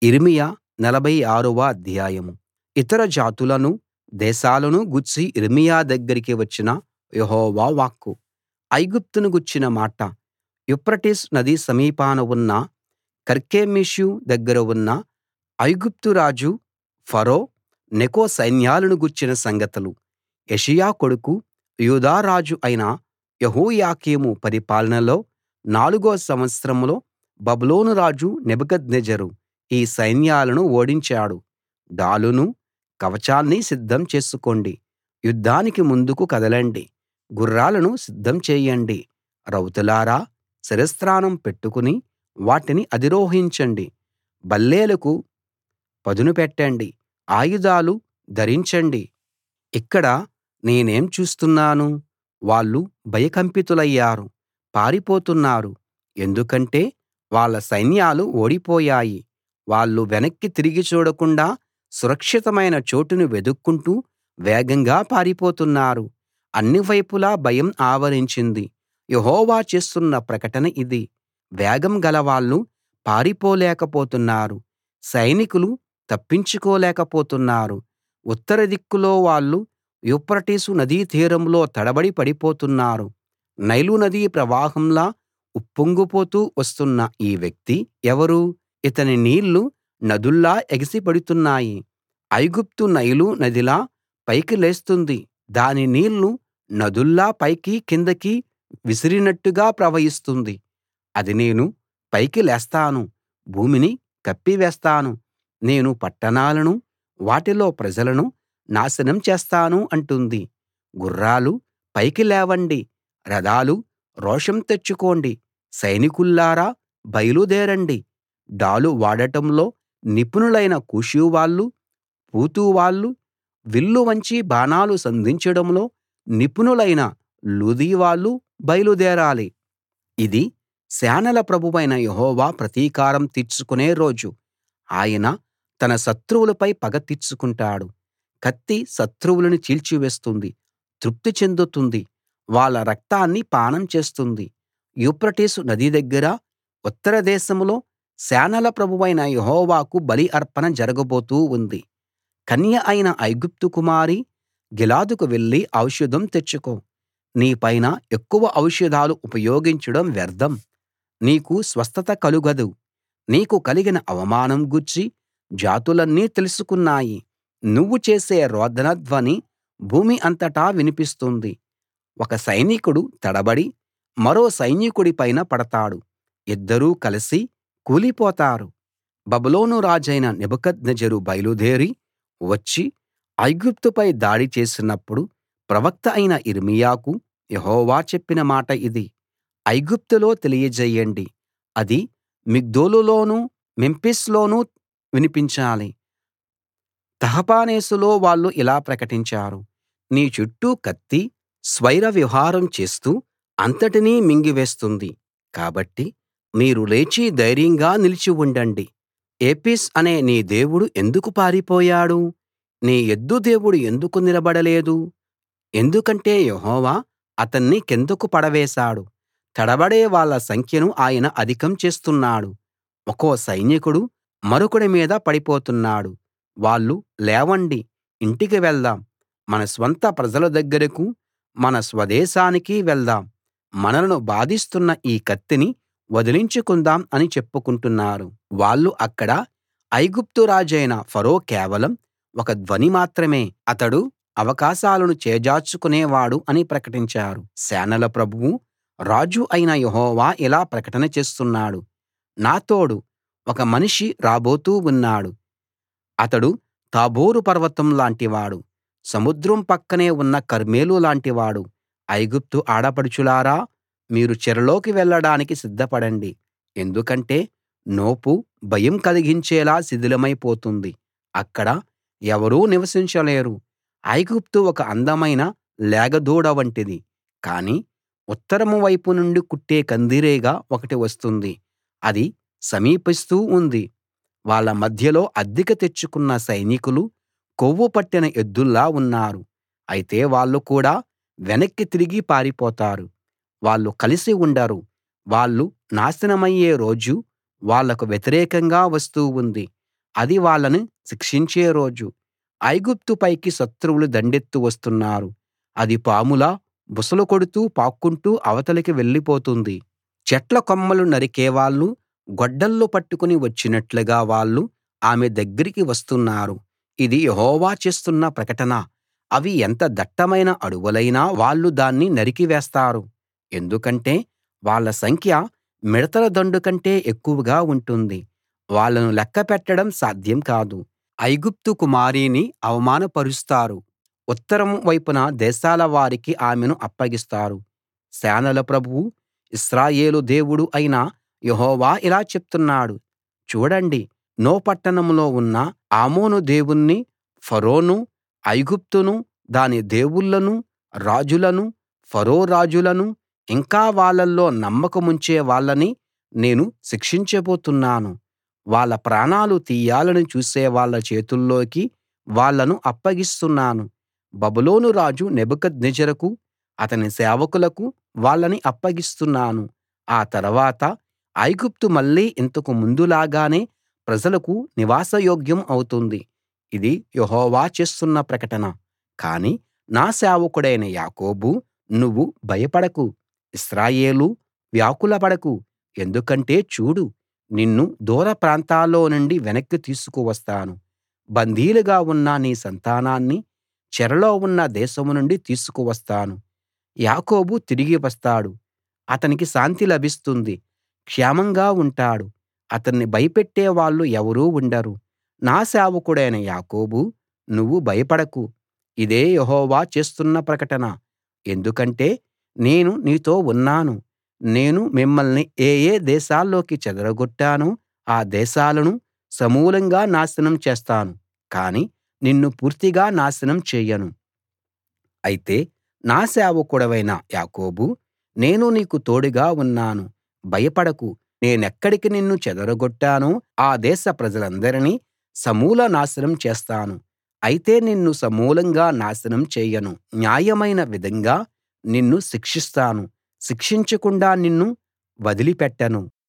యిర్మీయా నలభై ఆరవ అధ్యాయం ఇతర జాతులనూ దేశాలనూ గూర్చి యిర్మీయా దగ్గరికి వచ్చిన యెహోవా వాక్కు ఐగుప్తును గూర్చిన మాట యూఫ్రటీసు నది సమీపాన ఉన్న కర్కెమీషు దగ్గర ఉన్న ఐగుప్తు రాజు ఫరో నెకో సైన్యాలను గూర్చిన సంగతులు యోషీయా కొడుకు యూదా రాజు అయిన యెహోయాకీము పరిపాలనలో నాలుగో సంవత్సరంలో బబులోను రాజు నెబుకద్నెజరు ఈ సైన్యాలను ఓడించాడు డాలునూ కవచాన్నీ సిద్ధం చేసుకోండి యుద్ధానికి ముందుకు కదలండి గుర్రాలను సిద్ధం చేయండి రౌతులారా శిరస్త్రాణం పెట్టుకుని వాటిని అధిరోహించండి బల్లేలకు పదును పెట్టండి ఆయుధాలు ధరించండి ఇక్కడ నేనేం చూస్తున్నాను వాళ్ళు భయకంపితులయ్యారు పారిపోతున్నారు ఎందుకంటే వాళ్ళ సైన్యాలు ఓడిపోయాయి వాళ్ళు వెనక్కి తిరిగి చూడకుండా సురక్షితమైన చోటును వెదుక్కుంటూ వేగంగా పారిపోతున్నారు అన్ని వైపులా భయం ఆవరించింది యెహోవా చేస్తున్న ప్రకటన ఇది వేగం గలవాళ్ళు పారిపోలేకపోతున్నారు సైనికులు తప్పించుకోలేకపోతున్నారు ఉత్తర దిక్కులో వాళ్ళు యూఫ్రటీసు నదీ తీరంలో తడబడి పడిపోతున్నారు నైలు నదీ ప్రవాహంలా ఉప్పొంగుతూ వస్తున్న ఈ వ్యక్తి ఎవరు ఇతని నీళ్లు నదుల్లా ఎగిసి పడుతున్నాయి ఐగుప్తు నైలు నదిలా పైకి లేస్తుంది దాని నీళ్లు నదుల్లా పైకి కిందకి విసిరినట్టుగా ప్రవహిస్తుంది అది నేను పైకి లేస్తాను భూమిని కప్పివేస్తాను నేను పట్టణాలనూ వాటిలో ప్రజలను నాశనం చేస్తాను అంటుంది గుర్రాలు పైకి లేవండి రథాలు రోషం తెచ్చుకోండి సైనికుల్లారా బయలుదేరండి డాలు వాడటంలో నిపుణులైన కూషు వాళ్ళు పూతు వాళ్ళు విల్లు వంచి బాణాలు సంధించడంలో నిపుణులైన లూదీ వాళ్ళు బయలుదేరాలి ఇది సేనల ప్రభువైన యెహోవా ప్రతీకారం తీర్చుకునే రోజు ఆయన తన శత్రువులపై పగ తీర్చుకుంటాడు కత్తి శత్రువులను చీల్చివేస్తుంది తృప్తి చెందుతుంది వాళ్ళ రక్తాన్ని పానం చేస్తుంది యూఫ్రటీసు నది దగ్గర ఉత్తర దేశంలో సేనల ప్రభువైన యెహోవాకు బలి అర్పణ జరగబోతూ ఉంది కన్య అయిన ఐగుప్తు కుమారీ గిలాదుకు వెళ్లి ఔషధం తెచ్చుకో నీ పైన ఎక్కువ ఔషధాలు ఉపయోగించడం వ్యర్థం నీకు స్వస్థత కలుగదు నీకు కలిగిన అవమానం గూర్చి జాతులన్నీ తెలుసుకున్నాయి నువ్వు చేసే రోదన ధ్వని భూమి అంతటా వినిపిస్తుంది ఒక సైనికుడు తడబడి మరో సైనికుడి పైన పడతాడు ఇద్దరూ కలిసి కూలిపోతారు బబులోను రాజైన నెబుకద్నెజరు బయలుదేరి వచ్చి ఐగుప్తుపై దాడి చేసినప్పుడు ప్రవక్త అయిన యిర్మీయాకు యెహోవా చెప్పిన మాట ఇది ఐగుప్తులో తెలియజేయండి అది మిగ్దోలులోనూ మెంఫిస్లోనూ వినిపించాలి తహపనేసులో వాళ్ళు ఇలా ప్రకటించారు నీ చుట్టూ కత్తి స్వైర విహారం చేస్తూ అంతటినీ మింగివేస్తుంది కాబట్టి మీరు లేచి ధైర్యంగా నిలిచి ఉండండి ఏపిస్ అనే నీ దేవుడు ఎందుకు పారిపోయాడు నీ ఎద్దు దేవుడు ఎందుకు నిలబడలేదు ఎందుకంటే యెహోవా అతన్ని కిందకు పడవేశాడు తడబడే వాళ్ళ సంఖ్యను ఆయన అధికం చేస్తున్నాడు ఒక్కో సైనికుడు మరొకడి మీద పడిపోతున్నాడు వాళ్ళు లేవండి ఇంటికి వెళ్దాం మన స్వంత ప్రజల దగ్గరకు మన స్వదేశానికి వెళ్దాం మనలను బాధిస్తున్న ఈ కత్తిని వదిలించుకుందాం అని చెప్పుకుంటున్నారు వాళ్ళు అక్కడ ఐగుప్తు రాజైన ఫరో కేవలం ఒక ధ్వని మాత్రమే అతడు అవకాశాలను చేజార్చుకునేవాడు అని ప్రకటించారు సేనల ప్రభువు రాజు అయిన యెహోవా ఇలా ప్రకటన చేస్తున్నాడు నా తోడు ఒక మనిషి రాబోతూ ఉన్నాడు అతడు తాబోరు పర్వతం లాంటివాడు సముద్రం పక్కనే ఉన్న కర్మెలు లాంటివాడు ఐగుప్తు ఆడపడుచులారా మీరు చెరలోకి వెళ్ళడానికి సిద్ధపడండి ఎందుకంటే నోపు భయం కలిగించేలా శిథిలమైపోతుంది అక్కడ ఎవరూ నివసించలేరు ఐగుప్తు ఒక అందమైన లేగదూడ వంటిది కానీ ఉత్తరం వైపు నుండి కుట్టే కందిరీగ ఒకటి వస్తుంది అది సమీపిస్తూ ఉంది వాళ్ళ మధ్యలో అద్దెకు తెచ్చుకున్న సైనికులు కొవ్వు పట్టిన ఎద్దుల్లా ఉన్నారు అయితే వాళ్ళు కూడా వెనక్కి తిరిగి పారిపోతారు వాళ్ళు కలిసి ఉండరు వాళ్ళు నాశనమయ్యే రోజు వాళ్లకు వ్యతిరేకంగా వస్తూ ఉంది అది వాళ్ళని శిక్షించే రోజు ఐగుప్తు పైకి శత్రువులు దండెత్తి వస్తున్నారు అది పాములా బుసలు కొడుతూ పాక్కుంటూ అవతలికి వెళ్ళిపోతుంది చెట్ల కొమ్మలు నరికేవాళ్ళు గొడ్డళ్ళు పట్టుకుని వచ్చినట్లుగా వాళ్ళు ఆమె దగ్గరికి వస్తున్నారు ఇది యెహోవా చేస్తున్న ప్రకటన అవి ఎంత దట్టమైన అడవులైనా వాళ్ళు దాన్ని నరికివేస్తారు ఎందుకంటే వాళ్ళ సంఖ్య మిడతల దండు కంటే ఎక్కువగా ఉంటుంది వాళ్ళను లెక్కపెట్టడం సాధ్యం కాదు ఐగుప్తు కుమారిని అవమానపరుస్తారు ఉత్తరం వైపున దేశాల వారికి ఆమెను అప్పగిస్తారు సేనల ప్రభువు ఇశ్రాయేలు దేవుడు అయిన యెహోవా ఇలా చెప్తున్నాడు చూడండి నో పట్టణంలో ఉన్న ఆమోను దేవుణ్ణి ఫరోను ఐగుప్తును దాని దేవుళ్ళను రాజులను ఫరో రాజులను ఇంకా వాళ్ళల్లో నమ్మకముంచే వాళ్ళని నేను శిక్షించబోతున్నాను వాళ్ళ ప్రాణాలు తీయాలని చూసే వాళ్ళ చేతుల్లోకి వాళ్ళను అప్పగిస్తున్నాను బబులోను రాజు నెబుకద్నెజరుకు అతని సేవకులకు వాళ్ళని అప్పగిస్తున్నాను ఆ తర్వాత ఐగుప్తు మళ్ళీ ఇంతకు ముందులాగానే ప్రజలకు నివాసయోగ్యం అవుతుంది ఇది యెహోవా చేస్తున్న ప్రకటన కానీ నా సేవకుడైన యాకోబూ నువ్వు భయపడకు ఇశ్రాయేలూ వ్యాకులపడకు ఎందుకంటే చూడు నిన్ను దూర ప్రాంతాల్లో నుండి వెనక్కి తీసుకువస్తాను బందీలుగా ఉన్న నీ సంతానాన్ని చెరలో ఉన్న దేశం నుండి తీసుకువస్తాను యాకోబు తిరిగి వస్తాడు అతనికి శాంతి లభిస్తుంది క్షేమంగా ఉంటాడు అతన్ని భయపెట్టే వాళ్ళు ఎవరూ ఉండరు నా సేవకుడైన యాకోబూ నువ్వు భయపడకు ఇదే యెహోవా చేస్తున్న ప్రకటన ఎందుకంటే నేను నీతో ఉన్నాను నేను మిమ్మల్ని ఏ ఏ దేశాల్లోకి చెదరగొట్టానో ఆ దేశాలను సమూలంగా నాశనం చేస్తాను కానీ నిన్ను పూర్తిగా నాశనం చేయను అయితే నా సేవకుడవైన యాకోబూ నేను నీకు తోడుగా ఉన్నాను భయపడకు నేనెక్కడికి నిన్ను చెదరగొట్టానో ఆ దేశ ప్రజలందరినీ సమూల నాశనం చేస్తాను అయితే నిన్ను సమూలంగా నాశనం చేయను న్యాయమైన విధంగా నిన్ను శిక్షిస్తాను శిక్షించకుండా నిన్ను వదిలిపెట్టను